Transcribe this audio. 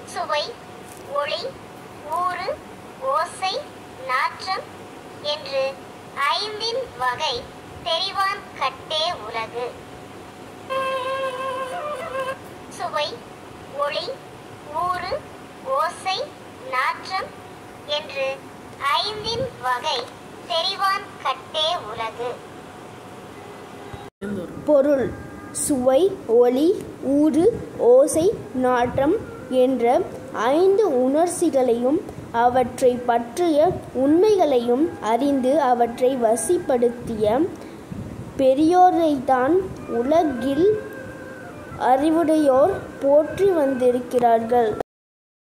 சுவை ஒளி ஊறு ஓசை நாற்றம் என்று ஐந்தின் வகை தெரிவான் கட்டே உலகு சுவை ஒளி ஊறு ஓசை நாற்றம் என்று ஐந்தின் வகை தெரிவான் கட்டே உலகு பொருள் சுவை ஒளி ஊறு ஓசை நாற்றம் என்ற ஐந்து உணர்ச்சிகளையும் அவற்றை பற்றிய உண்மைகளையும் அறிந்து அவற்றை வசிப்படுத்திய பெரியோரைத்தான் உலகில் அறிவுடையோர் போற்றி வந்திருக்கிறார்கள்